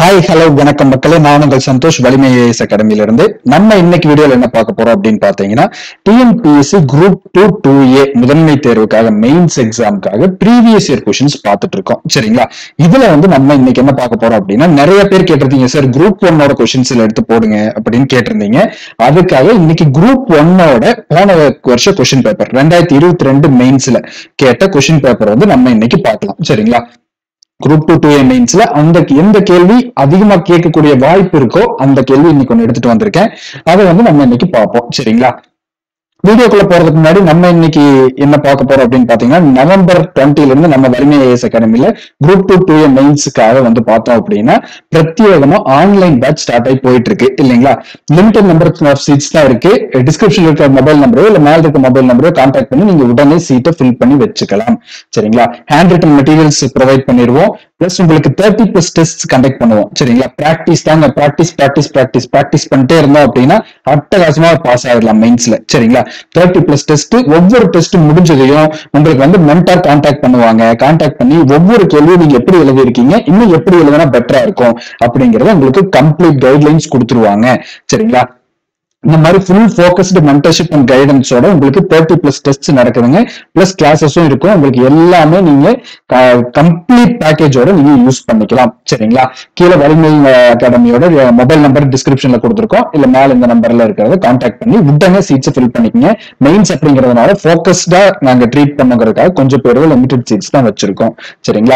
hi hello வணக்கம் மக்களே நான் உங்கள் சந்தோஷ் வலிமை ஏஎஸ் அகாடமியில இருந்து நம்ம இன்னைக்கு வீடியோல என்ன பார்க்க போறோம் அப்படின்னு பாத்தீங்கன்னா TNPSC group two two A முதன்மை தேர்வுக்காக மெயின்ஸ் எக்ஸாமுக்காக ப்ரீவியஸ் இயர் கொஷின்ஸ் பார்த்துட்டு இருக்கோம் சரிங்களா இதுல வந்து நம்ம இன்னைக்கு என்ன பார்க்க போறோம் அப்படின்னா நிறைய பேர் கேட்டிருந்தீங்க சார் குரூப் ஒன்னோட கொஷின்ஸ்ல எடுத்து போடுங்க அப்படின்னு கேட்டிருந்தீங்க அதுக்காக இன்னைக்கு குரூப் ஒன்னோட போன வருஷ கொஷின் பேப்பர் ரெண்டாயிரத்தி இருபத்தி ரெண்டு மெயின்ஸ்ல கேட்ட கொஷின் பேப்பர் வந்து நம்ம இன்னைக்கு பார்க்கலாம் சரிங்களா குரூப் டூ டூ ஏ மெயின்ஸ்ல அந்த எந்த கேள்வி அதிகமா கேட்கக்கூடிய வாய்ப்பு இருக்கோ அந்த கேள்வி இன்னைக்கு ஒன்று எடுத்துட்டு வந்திருக்கேன் அதை வந்து நம்ம இன்னைக்கு பார்ப்போம் சரிங்களா வீடியோக்குள்ள போறதுக்கு முன்னாடி நம்ம இன்னைக்கு என்ன பார்க்க போறோம் அப்படின்னு பாத்தீங்கன்னா நவம்பர் டுவெண்ட்டில இருந்து நம்ம வலிமை ஏஎஸ் அகாடமில குரூப் டூ டூ ஏ மெயின்ஸுக்காக வந்து பார்த்தோம் அப்படின்னா பிரத்யேகமா ஆன்லைன் பேட்ச் ஸ்டார்ட் ஆகி போயிட்டு இருக்கு இல்லைங்களா லிமிடெட் நம்பர் ஆஃப் சீட்ஸ் தான் இருக்கு டிஸ்கிரிப்ஷன் இருக்க மொபைல் நம்பரோ இல்ல மேல இருக்க மொபைல் நம்பரோ கான்டாக்ட் பண்ணி நீங்க உடனே சீட்டை ஃபில் பண்ணி வச்சுக்கலாம் சரிங்களா ஹேண்ட் ரிட்டன் மெட்டீரியல்ஸ் ப்ரொவைட் பண்ணிடுவோம் பிளஸ் உங்களுக்கு தேர்ட்டி பிளஸ் டெஸ்ட் கண்டக்ட் பண்ணுவோம் சரிங்களா பிராக்டிஸ் தாங்க பிராக்டிஸ் பிராக்டிஸ் பிராக்டிஸ் பிராக்டிஸ் பண்ணிட்டே இருந்தோம் அப்படின்னா அட்டகாசமா பாஸ் ஆயிடலாம் மெயின்ஸ்ல சரிங்களா தேர்ட்டி பிளஸ் டெஸ்ட் ஒவ்வொரு டெஸ்ட் முடிஞ்சதையும் உங்களுக்கு வந்து மென்டார் கான்டாக்ட் பண்ணுவாங்க கான்டாக்ட் பண்ணி ஒவ்வொரு கேள்வியும் நீங்க எப்படி எழுதிருக்கீங்க இன்னும் எப்படி எழுதினா பெட்டரா இருக்கும் அப்படிங்கறத உங்களுக்கு கம்ப்ளீட் கைட்லைன்ஸ் கொடுத்துருவாங்க சரிங்களா இந்த மாதிரி ஃபுல் ஃபோக்கஸ்டு மென்டர்ஷிப் அண்ட் கைடன்ஸோட உங்களுக்கு தேர்ட்டி பிளஸ் டெஸ்ட் நடக்குதுங்க பிளஸ் கிளாஸஸும் இருக்கும் உங்களுக்கு எல்லாமே நீங்க கம்ப்ளீட் பேக்கேஜோட நீங்க யூஸ் பண்ணிக்கலாம் சரிங்களா கீழே வலிமை அகாடமியோட மொபைல் நம்பர் டிஸ்கிரிப்ஷன்ல கொடுத்துருக்கோம் இல்ல மேல இந்த நம்பர்ல இருக்கிறத கான்டாக்ட் பண்ணி உடனே சீட்ஸ் ஃபில் பண்ணிக்கங்க மெயின்ஸ் அப்படிங்கறதுனால ஃபோக்கஸ்டா நாங்க ட்ரீட் பண்ணுங்கிறதுக்காக கொஞ்சம் பேர் லிமிடெட் சீட்ஸ் தான் வச்சிருக்கோம் சரிங்களா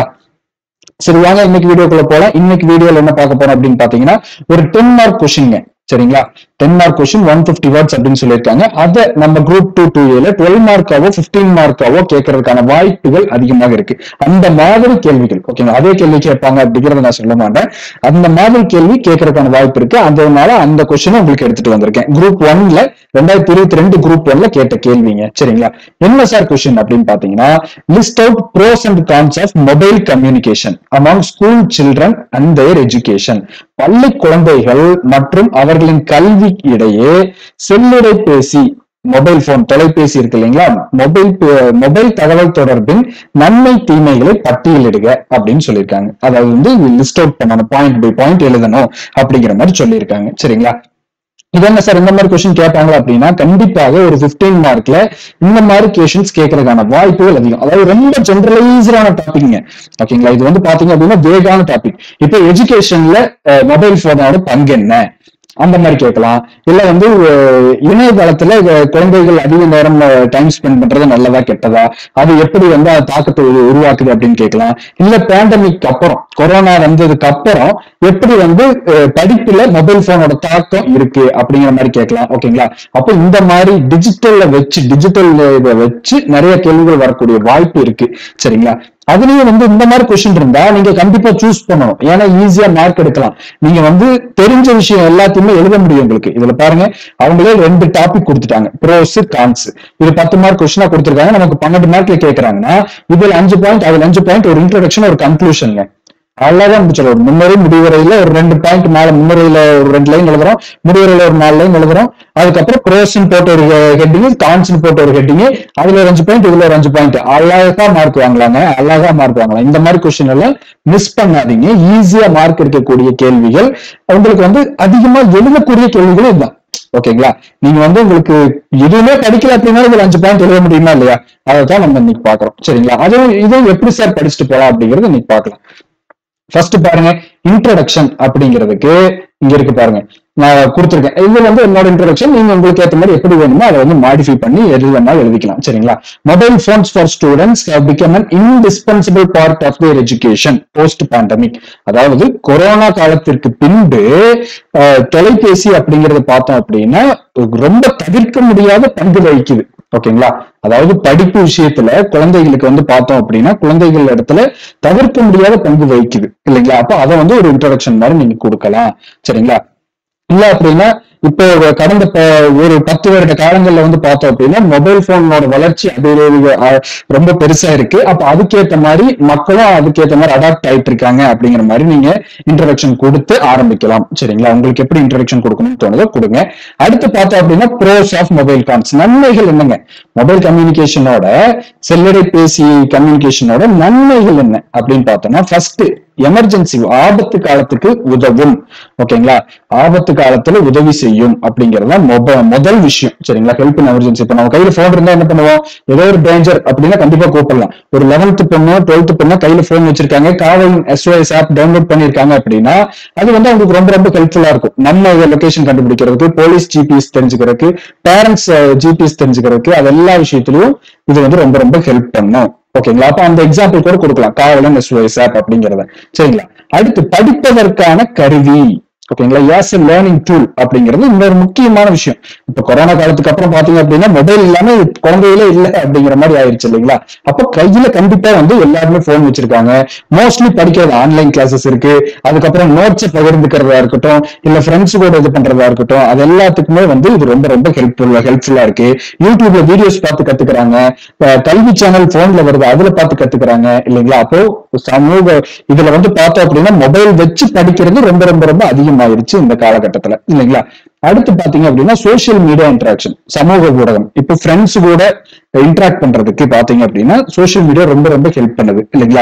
சரி வாங்க இன்னைக்கு வீடியோக்குள்ள போலாம் இன்னைக்கு வீடியோல என்ன பார்க்க போறோம் அப்படின்னு பாத்தீங்கன்னா ஒரு டென் மார்க் கொஸ்டின்ங்க சரிங்களா ten mark question one fifty words அப்படின்னு சொல்லியிருக்காங்க அதை நம்ம குரூப் டூ டூ ஏல டுவெல் மார்க்காவோ பிப்டீன் மார்க்காவோ கேட்கறதுக்கான வாய்ப்புகள் அதிகமாக இருக்கு அந்த மாதிரி கேள்விகள் ஓகேங்களா அதே கேள்வி கேட்பாங்க அப்படிங்கறத நான் சொல்ல மாட்டேன் அந்த மாதிரி கேள்வி கேட்கறதுக்கான வாய்ப்பு இருக்கு அதனால அந்த கொஸ்டினை உங்களுக்கு எடுத்துட்டு வந்திருக்கேன் குரூப் ஒன்ல ரெண்டாயிரத்தி இருபத்தி ரெண்டு குரூப் ஒன்ல கேட்ட கேள்விங்க சரிங்களா என்ன சார் கொஸ்டின் அப்படின்னு பாத்தீங்கன்னா list out pros and cons of mobile communication among school children and their education பள்ளி குழந்தைகள் மற்றும் அவர்களின் கல்வி இடையே செல்லுடை பேசி மொபைல் போன் தொலைபேசி இருக்கு இல்லைங்களா மொபைல் மொபைல் தகவல் தொடர்பின் நன்மை தீமைகளை பட்டியலிடுக அப்படின்னு சொல்லியிருக்காங்க அதாவது வந்து லிஸ்ட் அவுட் பண்ணணும் பாயிண்ட் பை பாயிண்ட் எழுதணும் அப்படிங்கிற மாதிரி சொல்லியிருக்காங்க சரிங்களா இது என்ன சார் இந்த மாதிரி கொஸ்டின் கேட்பாங்களா அப்படின்னா கண்டிப்பாக ஒரு பிப்டீன் மார்க்ல இந்த மாதிரி கொஸ்டின்ஸ் கேட்கறதுக்கான வாய்ப்புகள் அதிகம் அதாவது ரொம்ப ஜென்ரலைஸ்டான டாபிக்ங்க ஓகேங்களா இது வந்து பாத்தீங்க அப்படின்னா வேகான டாபிக் இப்போ எஜுகேஷன்ல மொபைல் போனோட பங்கு என்ன அந்த மாதிரி கேட்கலாம் இல்ல வந்து இணையதளத்துல குழந்தைகள் அதிக நேரம் டைம் ஸ்பெண்ட் பண்றது நல்லதா கெட்டதா அது எப்படி வந்து தாக்கத்தை உருவாக்குது அப்படின்னு கேட்கலாம் இல்ல பேண்டமிக் அப்புறம் கொரோனா வந்ததுக்கு அப்புறம் எப்படி வந்து படிப்புல மொபைல் போனோட தாக்கம் இருக்கு அப்படிங்கிற மாதிரி கேட்கலாம் ஓகேங்களா அப்போ இந்த மாதிரி டிஜிட்டல்ல வச்சு டிஜிட்டல் இதை வச்சு நிறைய கேள்விகள் வரக்கூடிய வாய்ப்பு இருக்கு சரிங்களா அதுலயும் வந்து இந்த மாதிரி கொஸ்டின் இருந்தா நீங்க கண்டிப்பா சூஸ் பண்ணணும் ஏன்னா ஈஸியா மார்க் எடுக்கலாம் நீங்க வந்து தெரிஞ்ச விஷயம் எல்லாத்தையுமே எழுத முடியும் உங்களுக்கு இதுல பாருங்க அவங்களே ரெண்டு டாபிக் கொடுத்துட்டாங்க ப்ரோஸ் கான்ஸ் இது பத்து மார்க் கொஸ்டினா கொடுத்துருக்காங்க நமக்கு பன்னெண்டு மார்க்ல கேட்கறாங்கன்னா இதுல அஞ்சு பாயிண்ட் அதுல அஞ்சு பாயிண்ட் ஒரு இன்ட்ரோடக்ஷன் ஒரு கன்க்ளூஷனுங்க அவ்வளவுதான் முடிச்சிடும் ஒரு முன்னுரை முடிவுரையில ஒரு ரெண்டு பாயிண்ட் மேல முன்னுரையில ஒரு ரெண்டு லைன் எழுதுறோம் முடிவுரையில ஒரு நாலு லைன் எழுதுறோம் அதுக்கப்புறம் ப்ரோஸ்ன்னு போட்டு ஒரு ஹெட்டிங் கான்ஸ்னு போட்டு ஒரு ஹெட்டிங் அதுல ஒரு அஞ்சு பாயிண்ட் இதுல ஒரு அஞ்சு பாயிண்ட் அழகா மார்க் வாங்கலாங்க அழகா மார்க் வாங்கலாம் இந்த மாதிரி கொஸ்டின் எல்லாம் மிஸ் பண்ணாதீங்க ஈஸியா மார்க் எடுக்கக்கூடிய கேள்விகள் உங்களுக்கு வந்து அதிகமா எழுதக்கூடிய கேள்விகளும் இதுதான் ஓகேங்களா நீங்க வந்து உங்களுக்கு எதுவுமே படிக்கல அப்படின்னா இதுல அஞ்சு பாயிண்ட் எழுத முடியுமா இல்லையா அதை தான் நம்ம இன்னைக்கு பாக்குறோம் சரிங்களா அதுவும் இதுவும் எப்படி சார் படிச்சுட்டு போலாம் அப்படிங்கறது இன்னைக்கு பார்க்கலாம் ஃபர்ஸ்ட் பாருங்க இன்ட்ரடக்ஷன் அப்படிங்கிறதுக்கு இங்க இருக்கு பாருங்க நான் கொடுத்துருக்கேன் இது வந்து என்னோட இன்ட்ரடக்ஷன் நீங்க உங்களுக்கு ஏற்ற மாதிரி எப்படி வேணுமோ அதை வந்து மாடிஃபை பண்ணி எது வேணாலும் எழுதிக்கலாம் சரிங்களா mobile phones for students become an indispensable part of their education post pandemic அதாவது கொரோனா காலத்திற்கு பின்பு தொலைபேசி அப்படிங்கறத பார்த்தோம் அப்படின்னா ரொம்ப தவிர்க்க முடியாத பங்கு வகிக்குது ஓகேங்களா அதாவது படிப்பு விஷயத்துல குழந்தைகளுக்கு வந்து பார்த்தோம் அப்படின்னா குழந்தைகள் இடத்துல தவிர்க்க முடியாத பங்கு வகிக்குது இல்லைங்களா அப்ப அதை வந்து ஒரு இன்ட்ரடக்ஷன் மாதிரி நீங்க கொடுக்கலாம் சரிங்களா இல்ல அப்படின்னா இப்போ கடந்த ஒரு பத்து வருட காலங்கள்ல வந்து பார்த்தோம் அப்படின்னா மொபைல் போனோட வளர்ச்சி அது ரொம்ப பெருசா இருக்கு அப்ப அதுக்கேற்ற மாதிரி மக்களும் அதுக்கேற்ற மாதிரி அடாப்ட் ஆயிட்டு இருக்காங்க அப்படிங்கிற மாதிரி நீங்க இன்ட்ரடக்ஷன் கொடுத்து ஆரம்பிக்கலாம் சரிங்களா உங்களுக்கு எப்படி இன்ட்ரடக்ஷன் கொடுக்கணும்னு தோணுதோ கொடுங்க அடுத்து பார்த்தோம் அப்படின்னா ப்ரோஸ் ஆஃப் மொபைல் கான்ஸ் நன்மைகள் என்னங்க மொபைல் கம்யூனிகேஷனோட செல்லடை பேசி கம்யூனிகேஷனோட நன்மைகள் என்ன அப்படின்னு பார்த்தோம்னா ஃபர்ஸ்ட் எமர்ஜென்சி ஆபத்து காலத்துக்கு உதவும் ஓகேங்களா ஆபத்து காலத்துல உதவி செய்யும் அப்படிங்கறது தான் மொப- முதல் விஷயம் சரிங்களா ஹெல்ப் இன் எமர்ஜென்சி இப்ப நம்ம கையில போன் இருந்தா என்ன பண்ணுவோம் ஏதோ ஒரு டேஞ்சர் அப்படின்னா கண்டிப்பா கூப்பிடலாம் ஒரு லெவன்த் பொண்ணோ டுவெல்த் பொண்ணோ கையில போன் வச்சிருக்காங்க காவல் எஸ்ஓஎஸ் ஆப் டவுன்லோட் பண்ணிருக்காங்க அப்படின்னா அது வந்து அவங்களுக்கு ரொம்ப ரொம்ப ஹெல்ப்ஃபுல்லா இருக்கும் நம்ம லொகேஷன் கண்டுபிடிக்கிறதுக்கு போலீஸ் ஜிபிஎஸ் தெரிஞ்சுக்கிறதுக்கு பேரண்ட்ஸ் ஜிபிஎஸ் தெரிஞ்சுக்கிறதுக்கு அது எல்லா விஷயத்திலயும் இது வந்து ரொம்ப ரொம்ப ஹெல்ப் பண்ணும் ஓகேங்களா அப்ப அந்த எக்ஸாம்பிள் கூட கொடுக்கலாம் காவலன் எஸ்ஓஎஸ் ஆப் அப்படிங்கறத சரிங்களா அடுத்து படிப்பதற்கான கருவி ஓகேங்களா யாஸ் லேர்னிங் டூல் அப்படிங்கிறது இன்னொரு முக்கியமான விஷயம் இப்ப கொரோனா காலத்துக்கு அப்புறம் பாத்தீங்க அப்படின்னா மொபைல் இல்லாம குழந்தைகளே இல்ல அப்படிங்கிற மாதிரி ஆயிருச்சு இல்லைங்களா அப்ப கையில கண்டிப்பா வந்து எல்லாருமே போன் வச்சிருக்காங்க மோஸ்ட்லி படிக்கிறது ஆன்லைன் கிளாஸஸ் இருக்கு அதுக்கப்புறம் நோட்ஸ் பகிர்ந்துக்கிறதா இருக்கட்டும் இல்ல ஃப்ரெண்ட்ஸ் கூட இது பண்றதா இருக்கட்டும் அது எல்லாத்துக்குமே வந்து இது ரொம்ப ரொம்ப ஹெல்ப்ஃபுல்லா ஹெல்ப்ஃபுல்லா இருக்கு யூடியூப்ல வீடியோஸ் பார்த்து கத்துக்கிறாங்க அஹ் கல்வி சேனல் போன்ல வருது அதுல பார்த்து கத்துக்கிறாங்க இல்லைங்களா அப்போ சமூக இதுல வந்து பார்த்தோம் அப்படின்னா மொபைல் வச்சு படிக்கிறது ரொம்ப ரொம்ப ரொம்ப அதிகமாயிருச்சு இந்த காலகட்டத்துல இல்லைங்களா அடுத்து பாத்தீங்க அப்படின்னா சோஷியல் மீடியா இன்டராக்ஷன் சமூக ஊடகம் இப்போ ஃப்ரெண்ட்ஸ் கூட இன்டராக்ட் பண்றதுக்கு பாத்தீங்க அப்படின்னா சோஷியல் மீடியா ரொம்ப ரொம்ப ஹெல்ப் பண்ணுது இல்லைங்களா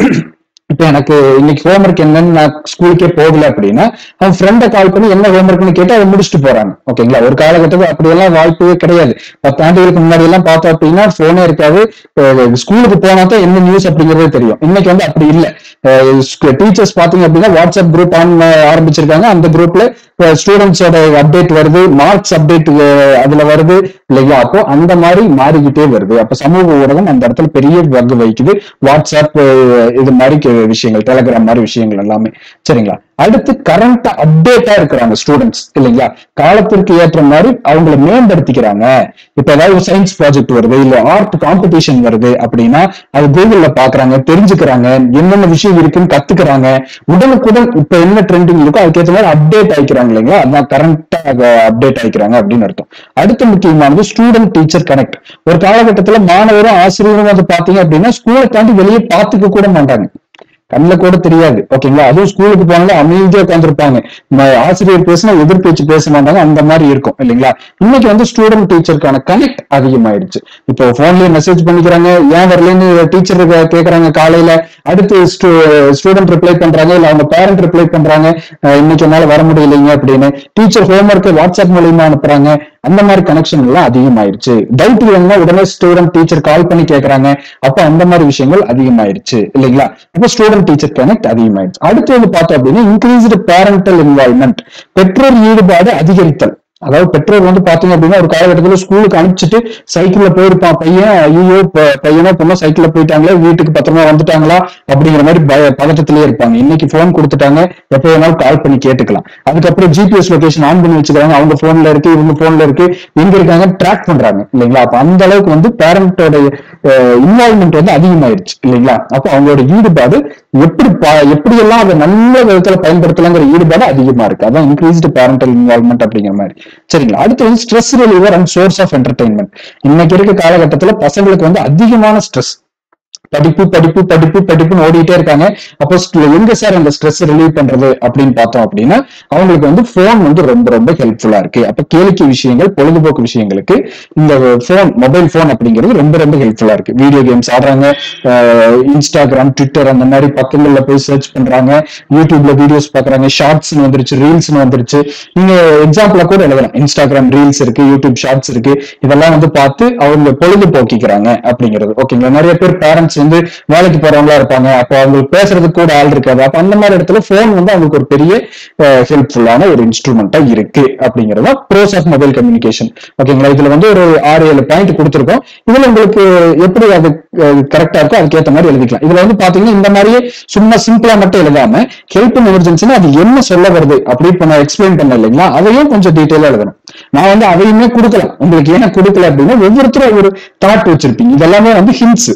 இப்ப எனக்கு இன்னைக்கு ஹோம்ஒர்க் என்னன்னு நான் ஸ்கூலுக்கே போகல அப்படின்னா அவன் ஃப்ரெண்டை கால் பண்ணி என்ன ஹோம்ஒர்க்னு கேட்டு அவன் முடிச்சுட்டு போறாங்க ஓகேங்களா ஒரு காலகட்டத்தில் அப்படியெல்லாம் வாய்ப்பே கிடையாது பத்து ஆண்டுகளுக்கு முன்னாடி எல்லாம் பார்த்தோம் அப்படின்னா போனே இருக்காது ஸ்கூலுக்கு போனா தான் என்ன நியூஸ் அப்படிங்கறதே தெரியும் இன்னைக்கு வந்து அப்படி இல்லை டீச்சர்ஸ் பாத்தீங்க அப்படின்னா வாட்ஸ்அப் குரூப் ஆன் ஆரம்பிச்சிருக்காங்க அந்த குரூப்ல ஸ்டூடெண்ட்ஸோட அப்டேட் வருது மார்க்ஸ் அப்டேட் அதுல வருது இல்லைங்களா அப்போ அந்த மாதிரி மாறிக்கிட்டே வருது அப்ப சமூக ஊடகம் அந்த இடத்துல பெரிய பங்கு வகிக்குது வாட்ஸ்அப் அஹ், இது மாதிரி கே- விஷயங்கள் டெலகிராம் மாதிரி விஷயங்கள் எல்லாமே சரிங்களா அடுத்து கரண்ட் அப்டேட்டா இருக்கிறாங்க ஸ்டூடெண்ட்ஸ் இல்லைங்களா காலத்திற்கு ஏற்ற மாதிரி அவங்கள மேம்படுத்திக்கிறாங்க இப்ப ஏதாவது சயின்ஸ் ப்ராஜெக்ட் வருது இல்ல ஆர்ட் காம்படிஷன் வருது அப்படின்னா அது கூகுள்ல பாக்குறாங்க தெரிஞ்சுக்கிறாங்க என்னென்ன விஷயம் இருக்குன்னு கத்துக்கிறாங்க உடனுக்குடன் இப்ப என்ன ட்ரெண்டிங் இருக்கோ அதுக்கேற்ற மாதிரி அப்டேட் ஆயிக்கிறாங்க இல்லைங்களா அதான் கரண்டா அப்டேட் ஆயிக்கிறாங்க அப்படின்னு அர்த்தம் அடுத்த முக்கியமானது ஸ்டூடெண்ட் டீச்சர் கனெக்ட் ஒரு காலகட்டத்துல மாணவரும் ஆசிரியரும் வந்து பாத்தீங்க அப்படின்னா ஸ்கூலை தாண்டி வெளியே பார்த்துக்க கூட மாட்டாங்க கண்ணில் கூட தெரியாது ஓகேங்களா அதுவும் ஸ்கூலுக்கு போனாலும் அமைதியா உட்காந்துருப்பாங்க ஆசிரியர் பேசினா எதிர்பேச்சு பேச மாட்டாங்க அந்த மாதிரி இருக்கும் இல்லைங்களா இன்னைக்கு வந்து ஸ்டூடெண்ட் டீச்சருக்கான கனெக்ட் அதிகமாயிருச்சு இப்போ போன்லயே மெசேஜ் பண்ணிக்கிறாங்க ஏன் வரலன்னு டீச்சர் கேக்குறாங்க காலையில அடுத்து ஸ்டூடெண்ட் ரிப்ளை பண்றாங்க இல்ல அவங்க பேரண்ட் ரிப்ளை பண்றாங்க அஹ் இன்னைக்கு என்னால வர முடியலைங்க அப்படின்னு டீச்சர் ஹோம்ஒர்க் வாட்ஸ்அப் மூலியமா அனுப்புறாங்க அந்த மாதிரி கனெக்ஷன் எல்லாம் அதிகமாயிருச்சு டவுட் வேணும்னா உடனே ஸ்டூடெண்ட் டீச்சர் கால் பண்ணி கேக்குறாங்க அப்ப அந்த மாதிரி விஷயங்கள் அதிகமாயிருச்சு இல்லைங்களா அப்ப ஸ்டூடெண்ட் டீச்சர் கனெக்ட் அதிகமாயிருச்சு அடுத்து வந்து பார்த்தோம் அப்படின்னா இன்க்ரீஸ்டு பேரண்டல் இன்வால்மெண்ட் பெற்றோர் ஈடுபாடு அதிகரித்தல் அதாவது பெற்றோர் வந்து பாத்தீங்க அப்படின்னா ஒரு காலகட்டத்துல ஸ்கூலுக்கு அனுப்பிச்சிட்டு சைக்கிள்ல போயிருப்பான் பையன் ஐயோ ப- பையனோ பொண்ணோ சைக்கிள்ல போயிட்டாங்களே வீட்டுக்கு பத்திரமா வந்துட்டாங்களா அப்படிங்கிற மாதிரி பய பதட்டத்திலேயே இருப்பாங்க இன்னைக்கு போன் கொடுத்துட்டாங்க எப்போ வேணாலும் கால் பண்ணி கேட்டுக்கலாம் அதுக்கப்புறம் ஜிபிஎஸ் லொகேஷன் ஆன் பண்ணி வச்சுக்கிறாங்க அவங்க போன்ல இருக்கு இவங்க போன்ல இருக்கு எங்க இருக்காங்க ட்ராக் பண்றாங்க இல்லைங்களா அப்ப அந்த அளவுக்கு வந்து பேரண்டோட இன்வால்மெண்ட் வந்து அதிகமாயிருச்சு இல்லைங்களா அப்போ அவங்களோட ஈடுபாடு எப்படி பா- எப்படியெல்லாம் அதை நல்ல விதத்துல பயன்படுத்தலாங்கிற ஈடுபாடு அதிகமா இருக்கு அதான் இன்க்ரீஸ்டு பேரண்டல் இன்வால்மெண்ட் அப்படிங்கிற மாதிரி சரிங்களா அடுத்து வந்து stress reliever and source of entertainment இன்னைக்கு இருக்க காலகட்டத்துல பசங்களுக்கு வந்து அதிகமான ஸ்ட்ரெஸ் படிப்பு படிப்பு படிப்பு படிப்புன்னு ஓடிட்டே இருக்காங்க அப்போ ஸ்ட்- எங்க சார் அந்த ஸ்ட்ரெஸ் ரிலீவ் பண்றது அப்படின்னு பார்த்தோம் அப்படின்னா அவங்களுக்கு வந்து போன் வந்து ரொம்ப ரொம்ப ஹெல்ப்ஃபுல்லா இருக்கு அப்ப கேளிக்கை விஷயங்கள் பொழுதுபோக்கு விஷயங்களுக்கு இந்த போன் மொபைல் போன் அப்படிங்கிறது ரொம்ப ரொம்ப ஹெல்ப்ஃபுல்லா இருக்கு வீடியோ கேம்ஸ் ஆடுறாங்க அஹ் இன்ஸ்டாகிராம் ட்விட்டர் அந்த மாதிரி பக்கங்கள்ல போய் சர்ச் பண்றாங்க யூடியூப்ல வீடியோஸ் பாக்குறாங்க ஷார்ட்ஸ் வந்துருச்சு ரீல்ஸ் வந்துருச்சு நீங்க எக்ஸாம்பிளா கூட எழுதலாம் இன்ஸ்டாகிராம் ரீல்ஸ் இருக்கு யூடியூப் ஷார்ட்ஸ் இருக்கு இதெல்லாம் வந்து பார்த்து அவங்க பொழுதுபோக்கிக்கிறாங்க அப்படிங்கிறது ஓகேங்களா நிறைய பேர் பேரண்ட்ஸ் வந்து வேலைக்கு போறவங்களா இருப்பாங்க அப்போ அவங்களுக்கு பேசுறதுக்கு கூட ஆள் இருக்காது அப்ப அந்த மாதிரி இடத்துல போன் வந்து அவங்களுக்கு ஒரு பெரிய ஹெல்ப்ஃபுல்லான ஒரு இன்ஸ்ட்ருமெண்டா இருக்கு அப்படிங்கறத ப்ரோஸ் ஆஃப் மொபைல் கம்யூனிகேஷன் ஓகேங்களா இதுல வந்து ஒரு ஆறு ஏழு பாயிண்ட் கொடுத்துருக்கோம் இதுல உங்களுக்கு எப்படி அது கரெக்டா இருக்கோ அதுக்கேற்ற மாதிரி எழுதிக்கலாம் இதுல வந்து பாத்தீங்கன்னா இந்த மாதிரியே சும்மா சிம்பிளா மட்டும் எழுதாம ஹெல்ப் இன் எமர்ஜென்சினா அது என்ன சொல்ல வருது அப்படி இப்ப நான் எக்ஸ்பிளைன் பண்ண இல்லைங்களா அதையும் கொஞ்சம் டீட்டெயிலா எழுதணும் நான் வந்து அதையுமே கொடுக்கலாம் உங்களுக்கு ஏன் கொடுக்கல அப்படின்னா ஒவ்வொருத்தரும் ஒரு தாட் வச்சிருப்பீங்க இதெல்லாமே வந்து ஹிண்ட்ஸ்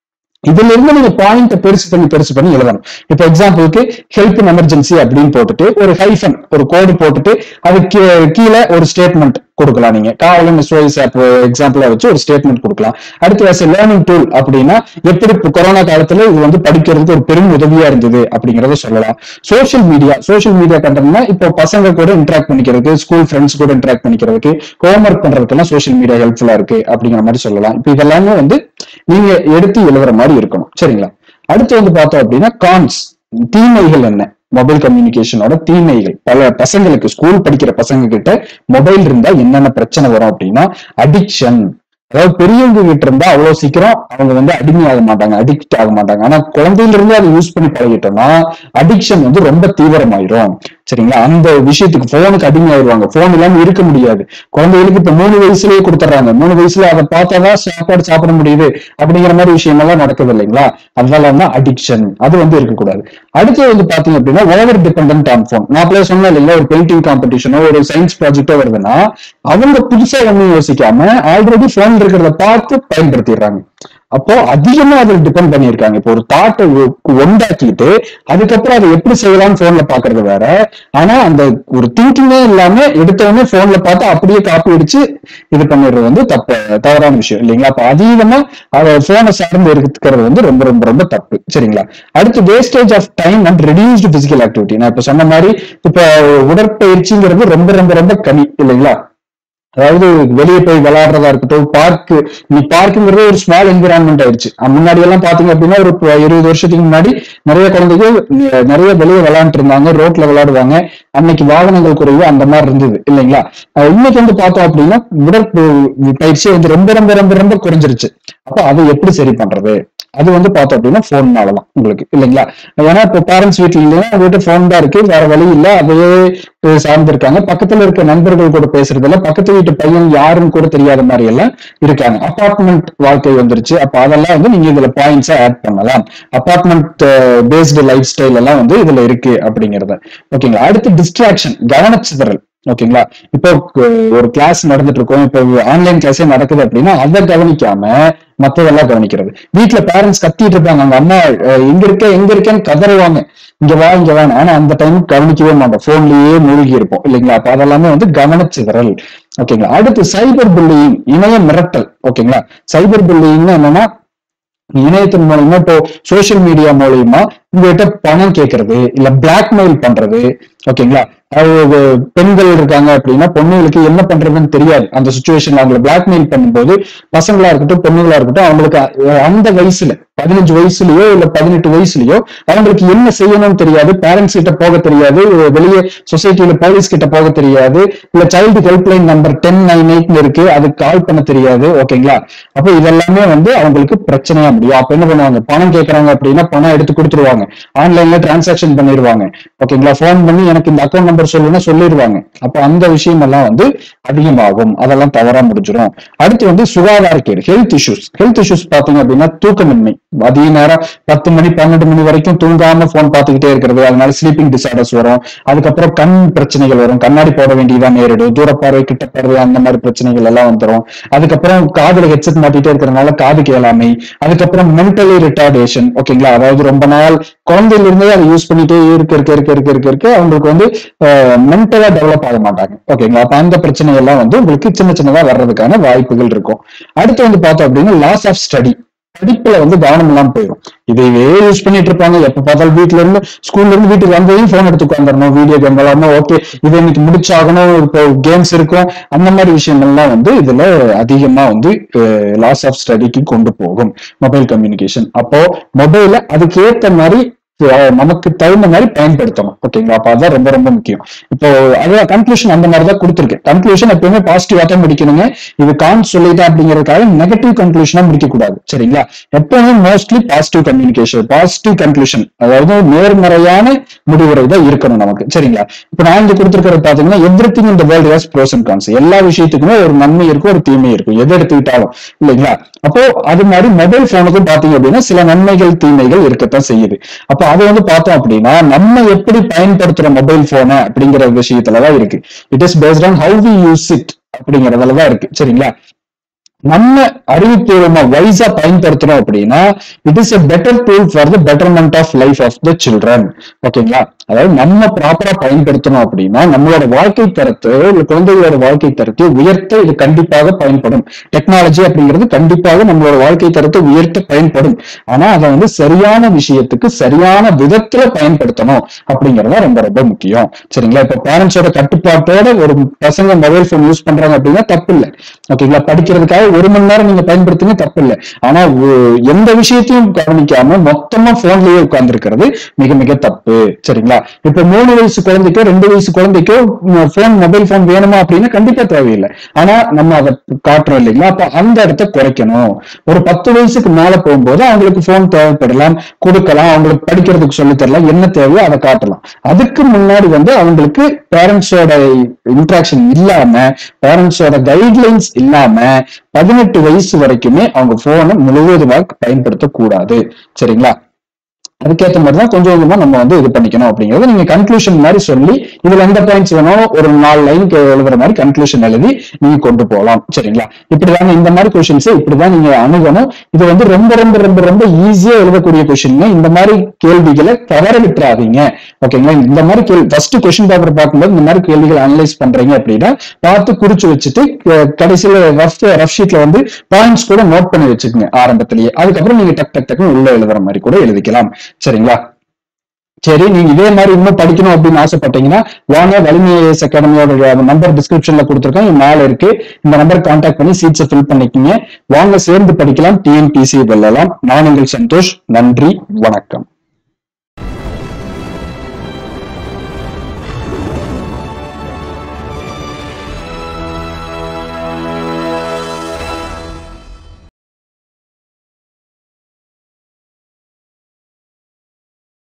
இதுல இருந்து நீங்க பாயிண்ட் பெருசு பண்ணி பெருசு பண்ணி எழுதணும் இப்ப எக்ஸாம்பிளுக்கு ஹெல்ப் இன் எமர்ஜென்சி அப்படின்னு போட்டுட்டு ஒரு ஹைஃபன் ஒரு கோடு போட்டுட்டு அதுக்கு கீழே ஒரு ஸ்டேட்மெண்ட் கொடுக்கலாம் நீங்க காவலன் சோயிஸ் ஆப் எக்ஸாம்பிளா வச்சு ஒரு ஸ்டேட்மெண்ட் கொடுக்கலாம் அடுத்து as a லேர்னிங் டூல் அப்படின்னா எப்படி இப்ப கொரோனா காலத்துல இது வந்து படிக்கிறதுக்கு ஒரு பெரும் உதவியா இருந்தது அப்படிங்கறத சொல்லலாம் சோஷியல் மீடியா சோஷியல் மீடியா கண்டென்ட்னா இப்போ பசங்க கூட இன்டராக்ட் பண்ணிக்கிறதுக்கு ஸ்கூல் ஃப்ரெண்ட்ஸ் கூட இன்டராக்ட் பண்ணிக்கிறதுக்கு ஹோம்ஒர்க் பண்றதுக்கெல்லாம் சோஷியல் மீடியா ஹெல்ப்ஃபுல்லா இருக்கு அப்படிங்கிற மாதிரி சொல்லலாம் இப்போ இதெல்லாமே வந்து நீங்க எடுத்து எழுதுற மாதிரி இருக்கணும் சரிங்களா அடுத்து வந்து பார்த்தோம் அப்படின்னா கான்ஸ் தீமைகள் என்ன மொபைல் கம்யூனிகேஷனோட தீமைகள் பல பசங்களுக்கு ஸ்கூல் படிக்கிற பசங்க கிட்ட மொபைல் இருந்தா என்னென்ன பிரச்சனை வரும் அப்படின்னா அடிக்ஷன் அதாவது பெரியவங்க கிட்ட இருந்தா அவ்வளவு சீக்கிரம் அவங்க வந்து அடிமையாக மாட்டாங்க அடிக்ட் ஆக மாட்டாங்க ஆனா குழந்தையில இருந்து அதை யூஸ் பண்ணி பழகிட்டோம்னா அடிக்ஷன் வந்து ரொம்ப தீவிரமாயிரும் சரிங்களா அந்த விஷயத்துக்கு போனுக்கு அடிமையாயிருவாங்க போன் இல்லாம இருக்க முடியாது குழந்தைகளுக்கு இப்ப மூணு வயசுலயே கொடுத்துட்றாங்க மூணு வயசுல அதை பார்த்தாதான் சாப்பாடு சாப்பிட முடியுது அப்படிங்கிற மாதிரி விஷயம் எல்லாம் நடக்குது இல்லைங்களா அதெல்லாம் தான் அடிக்ஷன் அது வந்து இருக்கக்கூடாது அடுத்து வந்து பாத்தீங்க அப்படின்னா ஓவர் டிபெண்ட் ஆன் போன் நான் அப்படியே சொன்னேன் இல்லைங்களா ஒரு பெயிண்டிங் காம்படிஷனோ ஒரு சயின்ஸ் ப்ராஜெக்டோ வருதுன்னா அவங்க புதுசா ஒண்ணும் யோசிக்காம ஆல்ரெடி போன் இருக்கிறத பார்த்து பயன்படுத்திடுறாங்க அப்போ அதிகமா அதில் டிபெண்ட் பண்ணியிருக்காங்க இப்போ ஒரு தாட்டை உண்டாக்கிட்டு அதுக்கப்புறம் அதை எப்படி செய்யலாம்னு போன்ல பாக்குறது வேற ஆனா அந்த ஒரு திங்கிங்கே இல்லாம எடுத்தவொடனே போன்ல பார்த்து அப்படியே காப்பி அடிச்சு இது பண்ணிடுறது வந்து தப்பு தவறான விஷயம் இல்லைங்களா அப்ப அதிகமா அதை போனை சார்ந்து இருக்கிறது வந்து ரொம்ப ரொம்ப ரொம்ப தப்பு சரிங்களா அடுத்து wastage of time and reduced physical activity நான் இப்ப சொன்ன மாதிரி இப்ப உடற்பயிற்சிங்கிறது ரொம்ப ரொம்ப ரொம்ப கம்மி இல்லைங்களா அதாவது வெளியே போய் விளையாடுறதா இருக்கட்டும் பார்க் நீ பார்க்குங்கிறது ஒரு ஸ்மால் என்விரான்மெண்ட் ஆயிடுச்சு அஹ் முன்னாடி எல்லாம் பாத்தீங்க அப்படின்னா ஒரு ப- இருபது வருஷத்துக்கு முன்னாடி நிறைய குழந்தைகள் நி- நிறைய வெளியே விளையாண்டுட்டு இருந்தாங்க ரோட்ல விளையாடுவாங்க அன்னைக்கு வாகனங்கள் குறைவு அந்த மாதிரி இருந்தது இல்லைங்களா அஹ் இன்னைக்கு வந்து பார்த்தோம் அப்படின்னா உடற்ப- பயிற்சி வந்து ரொம்ப ரொம்ப ரொம்ப ரொம்ப குறைஞ்சிருச்சு அப்போ அதை எப்படி சரி பண்றது அது வந்து பார்த்தோம் அப்படின்னா போன்னாலதான் உங்களுக்கு இல்லைங்களா ஏன்னா இப்போ பேரண்ட்ஸ் வீட்டுல இல்லைன்னா வீட்டு போன் தான் இருக்கு வேற வழி இல்ல அதையே அஹ் சார்ந்து இருக்காங்க பக்கத்துல இருக்க நண்பர்கள் கூட பேசுறது இல்ல பக்கத்து வீட்டு பையன் யாருன்னு கூட தெரியாத மாதிரி எல்லாம் இருக்காங்க அபார்ட்மெண்ட் வாழ்க்கை வந்துருச்சு அப்ப அதெல்லாம் வந்து நீங்க இதுல பாயிண்ட்ஸா ஆட் பண்ணலாம் அபார்ட்மெண்ட் பேஸ்டு லைஃப் ஸ்டைல் எல்லாம் வந்து இதுல இருக்கு அப்படிங்கறத ஓகேங்களா அடுத்து டிஸ்ட்ராக்ஷன் கவனச்சிதறல் ஓகேங்களா இப்போ கு- ஒரு கிளாஸ் நடந்துட்டு இருக்கோம் இப்போ ஆன்லைன் கிளாஸே நடக்குது அப்படின்னா அதை கவனிக்காம மத்ததெல்லாம் கவனிக்கிறது வீட்டுல பேரண்ட்ஸ் கத்திட்டு இருப்பாங்க அவங்க அம்மா அஹ், எங்க இருக்க எங்க இருக்கேன்னு கதறுவாங்க இங்க வா இங்க வா ஆனா அந்த டைம் கவனிக்கவே மாட்டோம் போன்லயே மூழ்கி இருப்போம் இல்லைங்களா அப்ப அதெல்லாமே வந்து கவனச்சிதறல் ஓகேங்களா அடுத்து சைபர் புல்லிங் இணைய மிரட்டல் ஓகேங்களா சைபர் புல்லிங்னா என்னன்னா இணையத்தின் மூலமா இப்போ சோஷியல் மீடியா மூலியமா உங்ககிட்ட பணம் கேட்கறது இல்ல பிளாக்மெயில் பண்றது ஓகேங்களா அது பெண்கள் இருக்காங்க அப்படின்னா பொண்ணுங்களுக்கு என்ன பண்றதுன்னு தெரியாது அந்த சுச்சுவேஷன்ல அவங்களை பிளாக்மெயில் பண்ணும்போது பசங்களா இருக்கட்டும் பொண்ணுங்களா இருக்கட்டும் அவங்களுக்கு அ- அந்த வயசுல பதினஞ்சு வயசுலயோ இல்ல பதினெட்டு வயசுலயோ அவங்களுக்கு என்ன செய்யணும்னு தெரியாது பேரண்ட்ஸ் கிட்ட போக தெரியாது வெளியே சொசைட்டில போலீஸ் கிட்ட போக தெரியாது இல்ல child helpline number ten nine எயிட்னு இருக்கு அதுக்கு கால் பண்ண தெரியாது ஓகேங்களா அப்ப இதெல்லாமே வந்து அவங்களுக்கு பிரச்சனையா முடியும் அப்ப என்ன பண்ணுவாங்க பணம் கேட்கறாங்க அப்படின்னா பணம் எடுத்து கொடுத்துருவாங்க ஆன்லைன்ல டிரான்சாக்ஷன் பண்ணிடுவாங்க ஓகேங்களா ஃபோன் பண்ணி எனக்கு இந்த அக்கௌண்ட் நம்பர் சொல்லுன்னா சொல்லிடுவாங்க அப்ப அந்த விஷயம் எல்லாம் வந்து அதிகமாகும் அதெல்லாம் தவறா முடிஞ்சிடும் அடுத்து வந்து சுகாதார கேடு ஹெல்த் இஷ்யூஸ் ஹெல்த் இஷ்யூஸ் பாத்தீங்க அப்படின்னா தூக்கமின்மை அதிக நேரம் பத்து மணி பன்னெண்டு மணி வரைக்கும் தூங்காம போன் பார்த்துக்கிட்டே இருக்கிறது அதனால ஸ்லீப்பிங் டிசார்டர்ஸ் வரும் அதுக்கப்புறம் கண் பிரச்சனைகள் வரும் கண்ணாடி போட வேண்டியதா நேரிடும் தூரப்பார்வை கிட்ட பார்வை அந்த மாதிரி பிரச்சனைகள் எல்லாம் வந்துரும் அதுக்கப்புறம் காதுல ஹெட்செட் மாட்டிட்டே இருக்கிறதுனால காது கேளாமை அதுக்கப்புறம் மென்டலி ரிட்டார்டேஷன் ஓகேங்களா அதாவது ரொம்ப நாள் குழந்தையில இருந்தே அதை யூஸ் பண்ணிட்டே இருக்க இருக்க இருக்க இருக்க இருக்க இருக்க அவங்களுக்கு வந்து மென்டலா டெவலப் ஆக மாட்டாங்க ஓகேங்களா அப்ப அந்த பிரச்சனை எல்லாம் வந்து உங்களுக்கு சின்ன சின்னதா வர்றதுக்கான வாய்ப்புகள் இருக்கும் அடுத்து வந்து பார்த்தோம் அப்படின்னா லாஸ் ஆஃப் ஸ்டடி படிப்புல வந்து கவனம் இல்லாம போயிடும் இதையே யூஸ் பண்ணிட்டு இருப்பாங்க எப்ப பார்த்தாலும் வீட்டுல இருந்து ஸ்கூல்ல இருந்து வீட்டுக்கு வந்ததையும் போன் எடுத்து உட்காந்துடணும் வீடியோ கேம் விளாடணும் ஓகே இது இன்னைக்கு முடிச்சாகணும் இப்போ கேம்ஸ் இருக்கும் அந்த மாதிரி விஷயங்கள்லாம் வந்து இதுல அதிகமா வந்து லாஸ் ஆஃப் ஸ்டடிக்கு கொண்டு போகும் மொபைல் கம்யூனிகேஷன் அப்போ மொபைல அதுக்கு ஏத்த மாதிரி அஹ், நமக்கு தகுந்த மாதிரி பயன்படுத்தணும் ஓகேங்களா அப்ப அதான் ரொம்ப ரொம்ப முக்கியம் இப்போ அதான் கன்க்ளூஷன் அந்த மாதிரி தான் கொடுத்துருக்கேன் கன்க்ளூஷன் எப்பவுமே பாசிட்டிவா தான் முடிக்கணுங்க இது கான் சொல்லிட்டேன் அப்படிங்கறதுக்காக நெகட்டிவ் கன்க்ளூஷனா முடிக்க கூடாது சரிங்களா எப்பவுமே mostly positive communication positive conclusion அதாவது நேர்மறையான முடிவுரை தான் இருக்கணும் நமக்கு சரிங்களா இப்ப நான் இங்க கொடுத்துருக்கிறது பாத்தீங்கன்னா எவ்ரி திங் இந்த world has pros and cons எல்லா விஷயத்துக்குமே ஒரு நன்மை இருக்கும் ஒரு தீமை இருக்கும் எதை எடுத்துக்கிட்டாலும் இல்லைங்களா அப்போ அது மாதிரி மொபைல் போனுக்கும் பாத்தீங்க அப்படின்னா சில நன்மைகள் தீமைகள் இருக்கத்தான் செய்யுது அப்போ அதை வந்து பார்த்தோம் அப்படின்னா நம்ம எப்படி பயன்படுத்துற மொபைல் போனை அப்படிங்கிற விஷயத்துலதான் இருக்கு it is based on how we use it அப்படிங்கறதுலதான் இருக்கு சரிங்களா நம்ம அறிவுபூர்வமா வைஸா பயன்படுத்துறோம் அப்படின்னா it is a better tool for the betterment of life of the children ஓகேங்களா அதாவது நம்ம ப்ராப்பரா பயன்படுத்தணும் அப்படின்னா நம்மளோட வாழ்க்கை தரத்தை இல்ல குழந்தைகளோட வாழ்க்கை தரத்தை உயர்த்த இது கண்டிப்பாக பயன்படும் டெக்னாலஜி அப்படிங்கிறது கண்டிப்பாக நம்மளோட வாழ்க்கை தரத்தை உயர்த்த பயன்படும் ஆனா அதை வந்து சரியான விஷயத்துக்கு சரியான விதத்துல பயன்படுத்தணும் அப்படிங்கறது தான் ரொம்ப ரொம்ப முக்கியம் சரிங்களா இப்ப பேரண்ட்ஸோட கட்டுப்பாட்டோட ஒரு பசங்க மொபைல் போன் யூஸ் பண்றாங்க அப்படின்னா தப்பு இல்லை ஓகேங்களா படிக்கிறதுக்காக ஒரு மணி நேரம் நீங்க பயன்படுத்துங்க தப்பு இல்லை ஆனா ஒ- எந்த விஷயத்தையும் கவனிக்காம மொத்தமா போன்லயே உட்கார்ந்து இருக்கிறது மிக மிக தப்பு சரிங்களா இப்ப மூணு வயசு குழந்தைக்கோ ரெண்டு வயசு குழந்தைக்கோ போன் மொபைல் போன் வேணுமா அப்படின்னா கண்டிப்பா தேவையில்லை ஆனா நம்ம அதை காட்டுறோம் இல்லைங்களா அப்ப அந்த இடத்த குறைக்கணும் ஒரு பத்து வயசுக்கு மேல போகும்போது அவங்களுக்கு போன் தேவைப்படலாம் கொடுக்கலாம் அவங்களுக்கு படிக்கிறதுக்கு சொல்லித் தரலாம் என்ன தேவையோ அதை காட்டலாம் அதுக்கு முன்னாடி வந்து அவங்களுக்கு பேரண்ட்ஸோட இன்ட்ராக்ஷன் இல்லாம பேரண்ட்ஸோட கைட்லைன்ஸ் இல்லாம பதினெட்டு வயசு வரைக்குமே அவங்க போனை முழுவதுமாக பயன்படுத்தக்கூடாது சரிங்களா அதுக்கேற்ற மாதிரி தான் கொஞ்சம் கொஞ்சமா நம்ம வந்து இது பண்ணிக்கணும் அப்படிங்கறது நீங்க கன்க்ளூஷன் மாதிரி சொல்லி இதுல எந்த பாயிண்ட்ஸ் வேணாலும் ஒரு நாலு லைன் எழுதுற மாதிரி கன்க்ளூஷன் எழுதி நீங்க கொண்டு போகலாம் சரிங்களா இப்படிதாங்க இந்த மாதிரி கொஸ்டின்ஸ் இப்படிதான் நீங்க அணுகணும் இது வந்து ரொம்ப ரொம்ப ரொம்ப ரொம்ப ஈஸியா எழுதக்கூடிய கொஸ்டின் இந்த மாதிரி கேள்விகளை தவற விட்டுறாதீங்க ஓகேங்களா இந்த மாதிரி கேள்வி ஃபர்ஸ்ட் கொஸ்டின் பேப்பர் பார்க்கும்போது இந்த மாதிரி கேள்விகள் அனலைஸ் பண்றீங்க அப்படின்னா பார்த்து குறிச்சு வச்சுட்டு அஹ், கடைசியில ரஃப் ரஃப் ஷீட்ல வந்து பாயிண்ட்ஸ் கூட நோட் பண்ணி வச்சுக்கோங்க ஆரம்பத்திலேயே அதுக்கப்புறம் நீங்க டக் டக் டக்குன்னு உள்ள எழுதுற மாதிரி கூட எழுதிக்கலாம் சரிங்களா சரி நீங்க இதே மாதிரி இன்னும் படிக்கணும் அப்படின்னு ஆசைப்பட்டீங்கன்னா வாங்க வலிமை ஐஏஎஸ் அகாடமியோட நம்பர் டிஸ்கிரிப்ஷன்ல கொடுத்துருக்கேன் மேல இருக்கு இந்த நம்பர் கான்டாக்ட் பண்ணி சீட்ஸை ஃபில் பண்ணிக்கங்க வாங்க சேர்ந்து படிக்கலாம் டிஎன்பிசி வெல்லலாம் நான் உங்கள் சந்தோஷ் நன்றி வணக்கம்